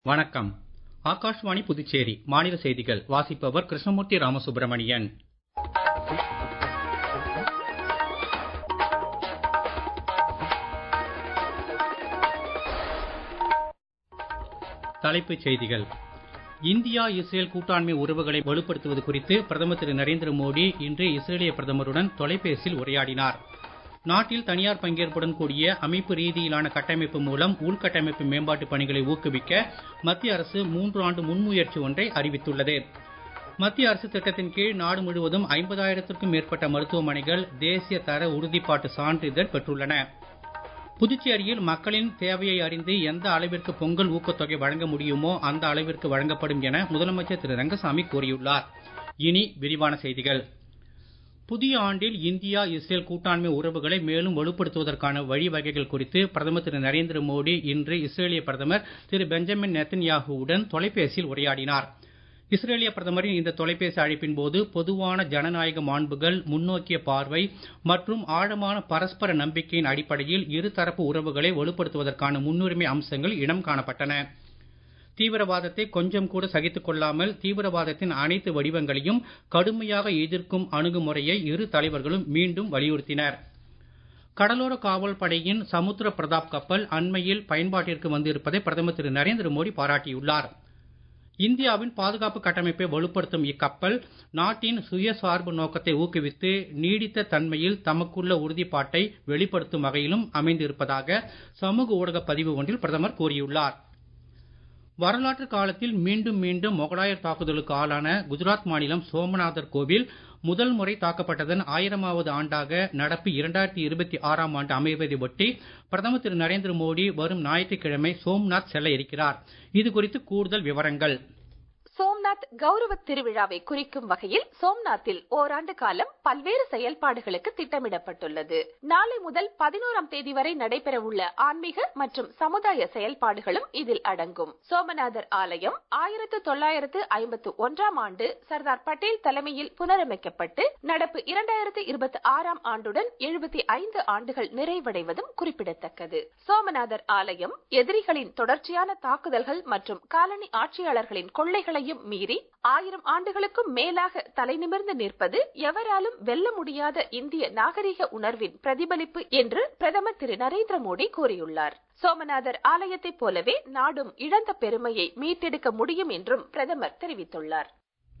வணக்கம் ஆகாஷ்வாணி புதுச்சேரி மாநில செய்திகள் வாசிப்பவர் கிருஷ்ணமூர்த்தி ராமசுப்ரமணியன் தலைப்புச் செய்திகள் இந்தியா இஸ்ரேல் கூட்டாண்மை உறவுகளை வலுப்படுத்துவது குறித்து பிரதமர் திரு நரேந்திர மோடி இன்று இஸ்ரேலிய பிரதமருடன் தொலைபேசியில் உரையாடினார் நாட்டில் தனியார் பங்கேற்புடன் கூடிய அமைப்பு ரீதியிலான கட்டமைப்பு மூலம் உள்கட்டமைப்பு மேம்பாட்டு பணிகளை ஊக்குவிக்க மத்திய அரசு மூன்று ஆண்டு முன்முயற்சி ஒன்றை அறிவித்துள்ளது மத்திய அரசு திட்டத்தின் கீழ் நாடு முழுவதும் ஐம்பதாயிரத்திற்கும் மேற்பட்ட மருத்துவமனைகள் தேசிய தர உறுதிப்பாட்டு சான்றிதழ் பெற்றுள்ளன புதுச்சேரியில் மக்களின் தேவையை அறிந்து எந்த அளவிற்கு பொங்கல் ஊக்கத்தொகை வழங்க முடியுமோ அந்த அளவிற்கு வழங்கப்படும் என முதலமைச்சர் திரு ரங்கசாமி கூறியுள்ளார் இனி விரிவான செய்திகள் புதிய ஆண்டில் இந்தியா இஸ்ரேல் கூட்டாண்மை உறவுகளை மேலும் வலுப்படுத்துவதற்கான வழிவகைகள் குறித்து பிரதமர் திரு நரேந்திர மோடி இன்று இஸ்ரேலிய பிரதமர் திரு பெஞ்சமின் நெத்தன்யாகுவுடன் தொலைபேசியில் உரையாடினார் இஸ்ரேலிய பிரதமரின் இந்த தொலைபேசி அழைப்பின் போது பொதுவான ஜனநாயக மாண்புகள் முன்னோக்கிய பார்வை மற்றும் ஆழமான பரஸ்பர நம்பிக்கையின் அடிப்படையில் இருதரப்பு உறவுகளை வலுப்படுத்துவதற்கான முன்னுரிமை அம்சங்கள் இடம் காணப்பட்டன தீவிரவாதத்தை கொஞ்சம் கூட சகித்துக் கொள்ளாமல் தீவிரவாதத்தின் அனைத்து வடிவங்களையும் கடுமையாக எதிர்க்கும் அணுகுமுறையை இரு தலைவர்களும் மீண்டும் வலியுறுத்தினர் கடலோர காவல் படையின் சமுத்திர பிரதாப் கப்பல் அண்மையில் பயன்பாட்டிற்கு வந்திருப்பதை பிரதமர் திரு நரேந்திர மோடி பாராட்டியுள்ளார் இந்தியாவின் பாதுகாப்பு கட்டமைப்பை வலுப்படுத்தும் இக்கப்பல் நாட்டின் சுயசார்பு நோக்கத்தை ஊக்குவித்து நீடித்த தன்மையில் தமக்குள்ள உறுதிப்பாட்டை வெளிப்படுத்தும் வகையிலும் அமைந்திருப்பதாக சமூக ஊடக பதிவு ஒன்றில் பிரதமர் கூறியுள்ளார் வரலாற்று காலத்தில் மீண்டும் மீண்டும் மொகலாயர் தாக்குதலுக்கு ஆளான குஜராத் மாநிலம் சோமநாதர் கோவில் முதல் முறை தாக்கப்பட்டதன் ஆயிரமாவது ஆண்டாக நடப்பு இரண்டாயிரத்தி இருபத்தி ஆறாம் ஆண்டு அமைவதை ஒட்டி பிரதமர் திரு நரேந்திர மோடி வரும் ஞாயிற்றுக்கிழமை சோம்நாத் செல்ல இருக்கிறார் இது குறித்து கூடுதல் விவரங்கள் சோம்நாத் கௌரவ திருவிழாவை குறிக்கும் வகையில் சோம்நாத்தில் ஓராண்டு காலம் பல்வேறு செயல்பாடுகளுக்கு திட்டமிடப்பட்டுள்ளது நாளை முதல் பதினோராம் தேதி வரை நடைபெறவுள்ள ஆன்மீக மற்றும் சமுதாய செயல்பாடுகளும் இதில் அடங்கும் சோமநாதர் ஆலயம் ஆயிரத்து தொள்ளாயிரத்து ஐம்பத்து ஒன்றாம் ஆண்டு சர்தார் பட்டேல் தலைமையில் புனரமைக்கப்பட்டு நடப்பு இரண்டாயிரத்து இருபத்தி ஆறாம் ஆண்டுடன் எழுபத்தி ஐந்து ஆண்டுகள் நிறைவடைவதும் குறிப்பிடத்தக்கது சோமநாதர் ஆலயம் எதிரிகளின் தொடர்ச்சியான தாக்குதல்கள் மற்றும் காலனி ஆட்சியாளர்களின் கொள்ளைகளை அனைத்தையும் மீறி ஆயிரம் ஆண்டுகளுக்கும் மேலாக தலைநிமிர்ந்து நிற்பது எவராலும் வெல்ல முடியாத இந்திய நாகரிக உணர்வின் பிரதிபலிப்பு என்று பிரதமர் திரு நரேந்திர மோடி கூறியுள்ளார் சோமநாதர் ஆலயத்தைப் போலவே நாடும் இழந்த பெருமையை மீட்டெடுக்க முடியும் என்றும் பிரதமர் தெரிவித்துள்ளார்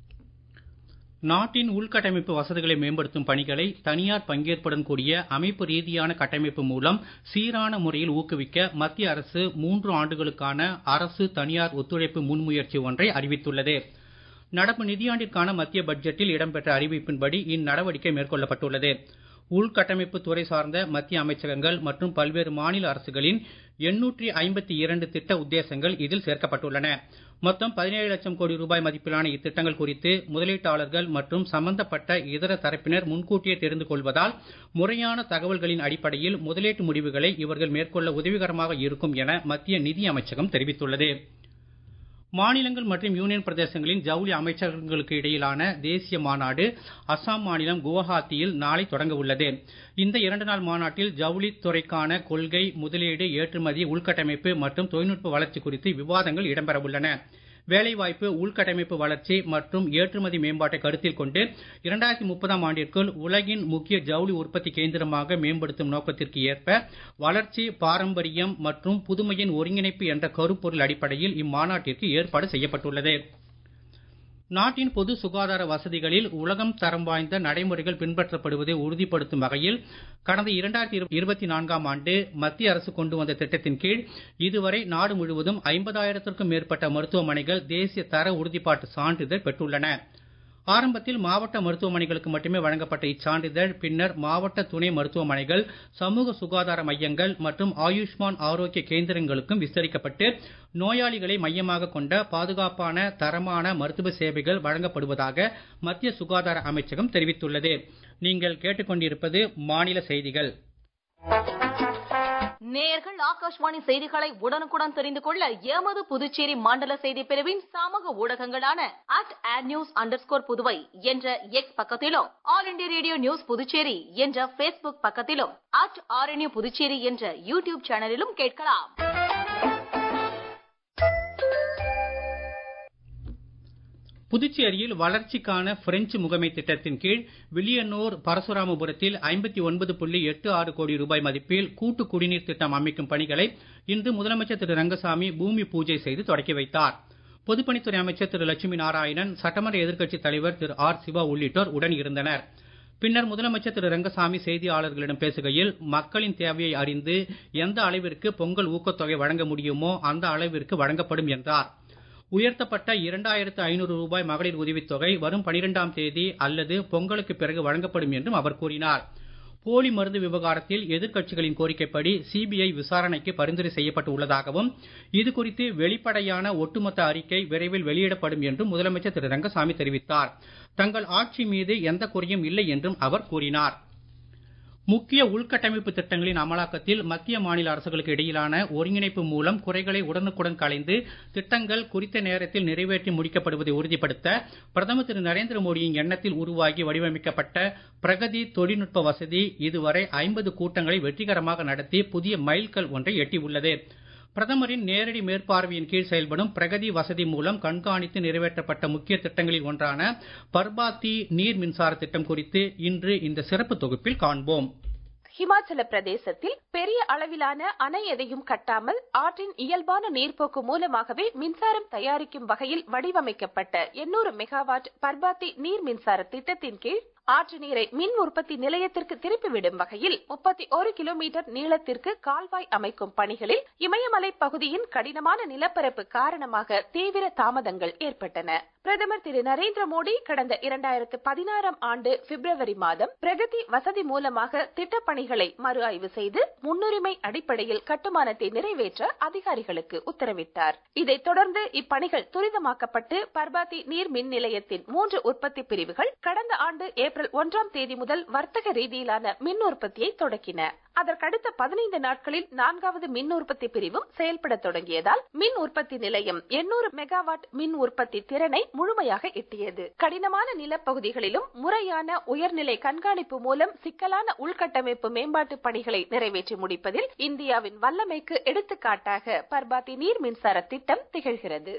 நாட்டின் உள்கட்டமைப்பு வசதிகளை மேம்படுத்தும் பணிகளை தனியார் பங்கேற்புடன் கூடிய அமைப்பு ரீதியான கட்டமைப்பு மூலம் சீரான முறையில் ஊக்குவிக்க மத்திய அரசு மூன்று ஆண்டுகளுக்கான அரசு தனியார் ஒத்துழைப்பு முன்முயற்சி ஒன்றை அறிவித்துள்ளது நடப்பு நிதியாண்டிற்கான மத்திய பட்ஜெட்டில் இடம்பெற்ற அறிவிப்பின்படி இந்நடவடிக்கை மேற்கொள்ளப்பட்டுள்ளது உள்கட்டமைப்பு துறை சார்ந்த மத்திய அமைச்சகங்கள் மற்றும் பல்வேறு மாநில அரசுகளின் எண்ணூற்றி ஐம்பத்தி இரண்டு திட்ட உத்தேசங்கள் இதில் சேர்க்கப்பட்டுள்ளன மொத்தம் பதினேழு லட்சம் கோடி ரூபாய் மதிப்பிலான இத்திட்டங்கள் குறித்து முதலீட்டாளர்கள் மற்றும் சம்பந்தப்பட்ட இதர தரப்பினர் முன்கூட்டியே தெரிந்து கொள்வதால் முறையான தகவல்களின் அடிப்படையில் முதலீட்டு முடிவுகளை இவர்கள் மேற்கொள்ள உதவிகரமாக இருக்கும் என மத்திய நிதி அமைச்சகம் தெரிவித்துள்ளது மாநிலங்கள் மற்றும் யூனியன் பிரதேசங்களின் ஜவுளி அமைச்சகங்களுக்கு இடையிலான தேசிய மாநாடு அசாம் மாநிலம் குவஹாத்தியில் நாளை தொடங்க உள்ளது இந்த இரண்டு நாள் மாநாட்டில் ஜவுளி துறைக்கான கொள்கை முதலீடு ஏற்றுமதி உள்கட்டமைப்பு மற்றும் தொழில்நுட்ப வளர்ச்சி குறித்து விவாதங்கள் இடம்பெற உள்ளன வேலைவாய்ப்பு உள்கட்டமைப்பு வளர்ச்சி மற்றும் ஏற்றுமதி மேம்பாட்டை கருத்தில் கொண்டு இரண்டாயிரத்தி முப்பதாம் ஆண்டிற்குள் உலகின் முக்கிய ஜவுளி உற்பத்தி கேந்திரமாக மேம்படுத்தும் நோக்கத்திற்கு ஏற்ப வளர்ச்சி பாரம்பரியம் மற்றும் புதுமையின் ஒருங்கிணைப்பு என்ற கருப்பொருள் அடிப்படையில் இம்மாநாட்டிற்கு ஏற்பாடு செய்யப்பட்டுள்ளது நாட்டின் பொது சுகாதார வசதிகளில் உலகம் தரம் வாய்ந்த நடைமுறைகள் பின்பற்றப்படுவதை உறுதிப்படுத்தும் வகையில் கடந்த இரண்டாயிரத்தி இருபத்தி நான்காம் ஆண்டு மத்திய அரசு கொண்டு வந்த திட்டத்தின் கீழ் இதுவரை நாடு முழுவதும் ஐம்பதாயிரத்திற்கும் மேற்பட்ட மருத்துவமனைகள் தேசிய தர உறுதிப்பாட்டு சான்றிதழ் பெற்றுள்ளன ஆரம்பத்தில் மாவட்ட மருத்துவமனைகளுக்கு மட்டுமே வழங்கப்பட்ட இச்சான்றிதழ் பின்னர் மாவட்ட துணை மருத்துவமனைகள் சமூக சுகாதார மையங்கள் மற்றும் ஆயுஷ்மான் ஆரோக்கிய கேந்திரங்களுக்கும் விஸ்தரிக்கப்பட்டு நோயாளிகளை மையமாக கொண்ட பாதுகாப்பான தரமான மருத்துவ சேவைகள் வழங்கப்படுவதாக மத்திய சுகாதார அமைச்சகம் தெரிவித்துள்ளது நீங்கள் கேட்டுக்கொண்டிருப்பது மாநில செய்திகள் நேயர்கள் ஆகாஷ்வாணி செய்திகளை உடனுக்குடன் தெரிந்து கொள்ள எமது புதுச்சேரி மண்டல செய்தி பிரிவின் சமூக ஊடகங்களான at ad news under Puduvai என்ற எக்ஸ் பக்கத்திலும் All India Radio News Puducherry என்ற பேஸ்புக் பக்கத்திலும் அட் ஆர்என்யூ புதுச்சேரி என்ற யூடியூப் சேனலிலும் கேட்கலாம் புதுச்சேரியில் வளர்ச்சிக்கான பிரெஞ்சு முகமை திட்டத்தின் கீழ் வில்லியனூர் பரசுராமபுரத்தில் ஐம்பத்தி ஒன்பது புள்ளி எட்டு ஆறு கோடி ரூபாய் மதிப்பில் கூட்டு குடிநீர் திட்டம் அமைக்கும் பணிகளை இன்று முதலமைச்சர் திரு ரங்கசாமி பூமி பூஜை செய்து தொடக்கி வைத்தார் பொதுப்பணித்துறை அமைச்சர் திரு லட்சுமி நாராயணன் சட்டமன்ற எதிர்க்கட்சித் தலைவர் திரு ஆர் சிவா உள்ளிட்டோர் உடன் இருந்தனர் பின்னர் முதலமைச்சர் திரு ரங்கசாமி செய்தியாளர்களிடம் பேசுகையில் மக்களின் தேவையை அறிந்து எந்த அளவிற்கு பொங்கல் ஊக்கத்தொகை வழங்க முடியுமோ அந்த அளவிற்கு வழங்கப்படும் என்றார் உயர்த்தப்பட்ட இரண்டாயிரத்து ஐநூறு ரூபாய் மகளிர் உதவித்தொகை வரும் பனிரெண்டாம் தேதி அல்லது பொங்கலுக்கு பிறகு வழங்கப்படும் என்றும் அவர் கூறினார் போலி மருந்து விவகாரத்தில் எதிர்க்கட்சிகளின் கோரிக்கைப்படி சிபிஐ விசாரணைக்கு பரிந்துரை செய்யப்பட்டு உள்ளதாகவும் இது குறித்து வெளிப்படையான ஒட்டுமொத்த அறிக்கை விரைவில் வெளியிடப்படும் என்றும் முதலமைச்சர் திரு ரங்கசாமி தெரிவித்தார் தங்கள் ஆட்சி மீது எந்த குறையும் இல்லை என்றும் அவர் கூறினார் முக்கிய உள்கட்டமைப்பு திட்டங்களின் அமலாக்கத்தில் மத்திய மாநில அரசுகளுக்கு இடையிலான ஒருங்கிணைப்பு மூலம் குறைகளை உடனுக்குடன் களைந்து திட்டங்கள் குறித்த நேரத்தில் நிறைவேற்றி முடிக்கப்படுவதை உறுதிப்படுத்த பிரதமர் திரு நரேந்திர மோடியின் எண்ணத்தில் உருவாகி வடிவமைக்கப்பட்ட பிரகதி தொழில்நுட்ப வசதி இதுவரை ஐம்பது கூட்டங்களை வெற்றிகரமாக நடத்தி புதிய மைல்கல் ஒன்றை எட்டியுள்ளது பிரதமரின் நேரடி மேற்பார்வையின் கீழ் செயல்படும் பிரகதி வசதி மூலம் கண்காணித்து நிறைவேற்றப்பட்ட முக்கிய திட்டங்களில் ஒன்றான பர்பாத்தி நீர் மின்சார திட்டம் குறித்து இன்று இந்த சிறப்பு தொகுப்பில் காண்போம் ஹிமாச்சல பிரதேசத்தில் பெரிய அளவிலான அணை எதையும் கட்டாமல் ஆற்றின் இயல்பான நீர்ப்போக்கு மூலமாகவே மின்சாரம் தயாரிக்கும் வகையில் வடிவமைக்கப்பட்ட எண்ணூறு மெகாவாட் பர்பாத்தி நீர் மின்சார திட்டத்தின் கீழ் ஆற்று நீரை மின் உற்பத்தி நிலையத்திற்கு திருப்பிவிடும் வகையில் முப்பத்தி ஒரு கிலோமீட்டர் நீளத்திற்கு கால்வாய் அமைக்கும் பணிகளில் இமயமலை பகுதியின் கடினமான நிலப்பரப்பு காரணமாக தீவிர தாமதங்கள் ஏற்பட்டன பிரதமர் திரு நரேந்திர மோடி கடந்த இரண்டாயிரத்து பதினாறாம் ஆண்டு பிப்ரவரி மாதம் பிரகதி வசதி மூலமாக திட்டப்பணிகளை மறு ஆய்வு செய்து முன்னுரிமை அடிப்படையில் கட்டுமானத்தை நிறைவேற்ற அதிகாரிகளுக்கு உத்தரவிட்டார் இதைத் தொடர்ந்து இப்பணிகள் துரிதமாக்கப்பட்டு பர்பாத்தி நீர் மின் நிலையத்தின் மூன்று உற்பத்தி பிரிவுகள் கடந்த ஆண்டு ஏப்ரல் ஒன்றாம் தேதி முதல் வர்த்தக ரீதியிலான மின் உற்பத்தியை தொடக்கின அதற்கடுத்த பதினைந்து நாட்களில் நான்காவது மின் உற்பத்தி பிரிவும் செயல்பட தொடங்கியதால் மின் உற்பத்தி நிலையம் எண்ணூறு மெகாவாட் மின் உற்பத்தி திறனை முழுமையாக எட்டியது கடினமான நிலப்பகுதிகளிலும் முறையான உயர்நிலை கண்காணிப்பு மூலம் சிக்கலான உள்கட்டமைப்பு மேம்பாட்டு பணிகளை நிறைவேற்றி முடிப்பதில் இந்தியாவின் வல்லமைக்கு எடுத்துக்காட்டாக பர்பாத்தி நீர் மின்சார திட்டம் திகழ்கிறது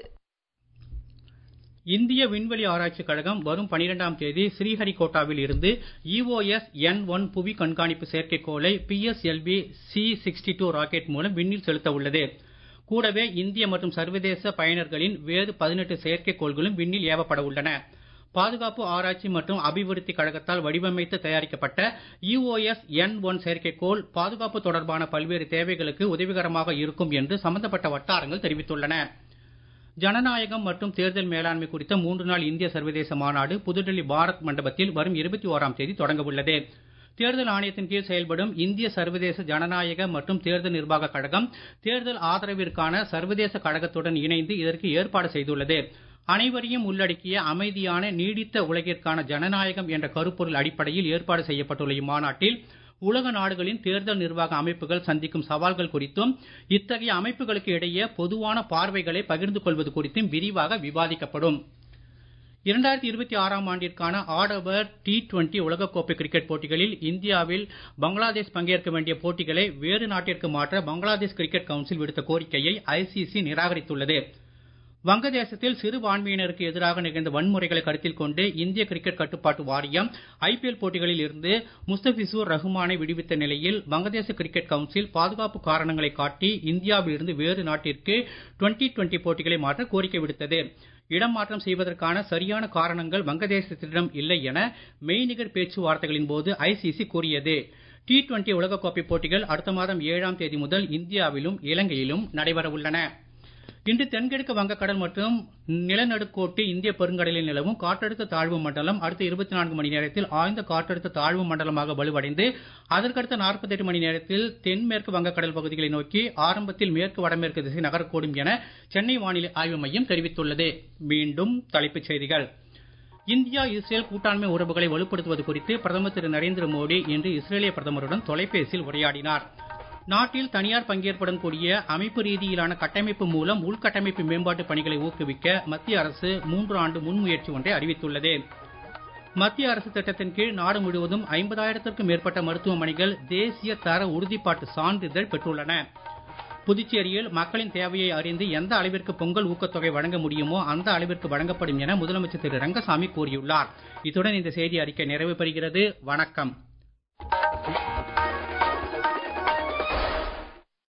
இந்திய விண்வெளி ஆராய்ச்சிக் கழகம் வரும் பனிரெண்டாம் தேதி ஸ்ரீஹரிகோட்டாவில் இருந்து இஓஎஸ் என் ஒன் புவி கண்காணிப்பு செயற்கைக்கோளை PSLV C sixty two rocket மூலம் விண்ணில் செலுத்த உள்ளது கூடவே இந்திய மற்றும் சர்வதேச பயனர்களின் வேறு பதினெட்டு செயற்கைக்கோள்களும் விண்ணில் ஏவப்பட உள்ளன பாதுகாப்பு ஆராய்ச்சி மற்றும் அபிவிருத்தி கழகத்தால் வடிவமைத்து தயாரிக்கப்பட்ட இஓஎஸ் என் ஒன் செயற்கைக்கோள் பாதுகாப்பு தொடர்பான பல்வேறு தேவைகளுக்கு உதவிகரமாக இருக்கும் என்று சம்பந்தப்பட்ட வட்டாரங்கள் தெரிவித்துள்ளன ஜனநாயகம் மற்றும் தேர்தல் மேலாண்மை குறித்த மூன்று நாள் இந்திய சர்வதேச மாநாடு புதுடெல்லி பாரத் மண்டபத்தில் வரும் இருபத்தி ஓராம் தேதி தொடங்க உள்ளது தேர்தல் ஆணையத்தின் கீழ் செயல்படும் இந்திய சர்வதேச ஜனநாயக மற்றும் தேர்தல் நிர்வாக கழகம் தேர்தல் ஆதரவிற்கான சர்வதேச கழகத்துடன் இணைந்து இதற்கு ஏற்பாடு செய்துள்ளது அனைவரையும் உள்ளடக்கிய அமைதியான நீடித்த உலகிற்கான ஜனநாயகம் என்ற கருப்பொருள் அடிப்படையில் ஏற்பாடு செய்யப்பட்டுள்ள இம்மாநாட்டில் உலக நாடுகளின் தேர்தல் நிர்வாக அமைப்புகள் சந்திக்கும் சவால்கள் குறித்தும் இத்தகைய அமைப்புகளுக்கு இடையே பொதுவான பார்வைகளை பகிர்ந்து கொள்வது குறித்தும் விரிவாக விவாதிக்கப்படும் இரண்டாயிரத்தி இருபத்தி ஆறாம் ஆண்டிற்கான ஆடவர் டி டுவெண்டி உலகக்கோப்பை கிரிக்கெட் போட்டிகளில் இந்தியாவில் பங்களாதேஷ் பங்கேற்க வேண்டிய போட்டிகளை வேறு நாட்டிற்கு மாற்ற பங்களாதேஷ் கிரிக்கெட் கவுன்சில் விடுத்த கோரிக்கையை ஐசிசி நிராகரித்துள்ளது வங்கதேசத்தில் சிறுபான்மையினருக்கு எதிராக நிகழ்ந்த வன்முறைகளை கருத்தில் கொண்டு இந்திய கிரிக்கெட் கட்டுப்பாட்டு வாரியம் ஐபிஎல் போட்டிகளில் இருந்து முஸ்தபிசூர் ரஹ்மானை விடுவித்த நிலையில் வங்கதேச கிரிக்கெட் கவுன்சில் பாதுகாப்பு காரணங்களை காட்டி இந்தியாவில் இருந்து வேறு நாட்டிற்கு டுவெண்டி டுவெண்டி போட்டிகளை மாற்ற கோரிக்கை விடுத்தது இடம் மாற்றம் செய்வதற்கான சரியான காரணங்கள் வங்கதேசத்திடம் இல்லை என மெய்நிகர் பேச்சுவார்த்தைகளின் போது ஐசிசி கூறியது டி டுவெண்டி உலகக்கோப்பை போட்டிகள் அடுத்த மாதம் ஏழாம் தேதி முதல் இந்தியாவிலும் இலங்கையிலும் நடைபெற உள்ளன இன்று தென்கிழக்கு வங்கக்கடல் மற்றும் நிலநடுக்கோட்டு இந்திய பெருங்கடலில் நிலவும் காற்றழுத்த தாழ்வு மண்டலம் அடுத்த இருபத்தி நான்கு மணி நேரத்தில் ஆழ்ந்த காற்றழுத்த தாழ்வு மண்டலமாக வலுவடைந்து அதற்கடுத்த நாற்பத்தெட்டு மணி நேரத்தில் தென்மேற்கு வங்கக்கடல் பகுதிகளை நோக்கி ஆரம்பத்தில் மேற்கு வடமேற்கு திசை நகரக்கூடும் என சென்னை வானிலை ஆய்வு மையம் தெரிவித்துள்ளது மீண்டும் தலைப்புச் செய்திகள் இந்தியா இஸ்ரேல் கூட்டாண்மை உறவுகளை வலுப்படுத்துவது குறித்து பிரதமர் திரு நரேந்திர மோடி இன்று இஸ்ரேலிய பிரதமருடன் தொலைபேசியில் உரையாடினார் நாட்டில் தனியார் பங்கேற்புடன் கூடிய அமைப்பு ரீதியிலான கட்டமைப்பு மூலம் உள்கட்டமைப்பு மேம்பாட்டு பணிகளை ஊக்குவிக்க மத்திய அரசு மூன்று ஆண்டு முன்முயற்சி ஒன்றை அறிவித்துள்ளது மத்திய அரசு திட்டத்தின் கீழ் நாடு முழுவதும் ஐம்பதாயிரத்திற்கும் மேற்பட்ட மருத்துவமனைகள் தேசிய தர உறுதிப்பாட்டு சான்றிதழ் பெற்றுள்ளன புதுச்சேரியில் மக்களின் தேவையை அறிந்து எந்த அளவிற்கு பொங்கல் ஊக்கத்தொகை வழங்க முடியுமோ அந்த அளவிற்கு வழங்கப்படும் என முதலமைச்சர் திரு ரங்கசாமி கூறியுள்ளார் இத்துடன் இந்த செய்தி அறிக்கை நிறைவு பெறுகிறது வணக்கம்